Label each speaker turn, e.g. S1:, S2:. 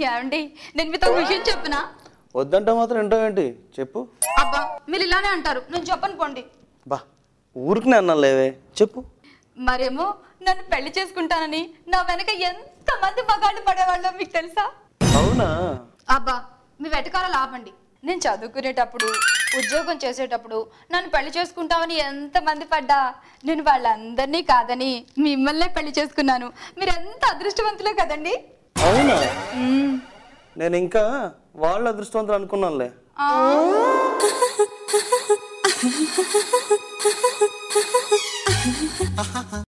S1: ఏమండి నేను మీతో ఒక విషయం చెప్పనా
S2: వద్దంటే మాత్రం ఏంటో ఏంటి చెప్పు
S1: అబ్బా మీరు ఇలానే అంటారు నేను చెప్పను పోండి
S2: బా ఊరికి అన్నాను లేవే చెప్పు
S1: మరేమో నన్ను పెళ్లి చేసుకుంటానని నా వెనక ఎంతమంది మగాళ్ళు పడేవాళ్ళో మీకు తెలుసా
S2: అవునా
S1: అబ్బా మీ వెటకారాలు ఆపండి నేను చదువుకునేటప్పుడు ఉద్యోగం చేసేటప్పుడు నన్ను పెళ్లి చేసుకుంటామని ఎంతమంది పడ్డా నేను వాళ్ళందరినీ కాదని మిమ్మల్నే పెళ్లి చేసుకున్నాను మీరు ఎంత అదృష్టవంతులే కదండి
S2: అవునా
S1: మ్మ్.
S2: నేను ఇంకా వాళ్ళ అదృష్టవంతులు అనుకున్నానులే
S1: ఆ.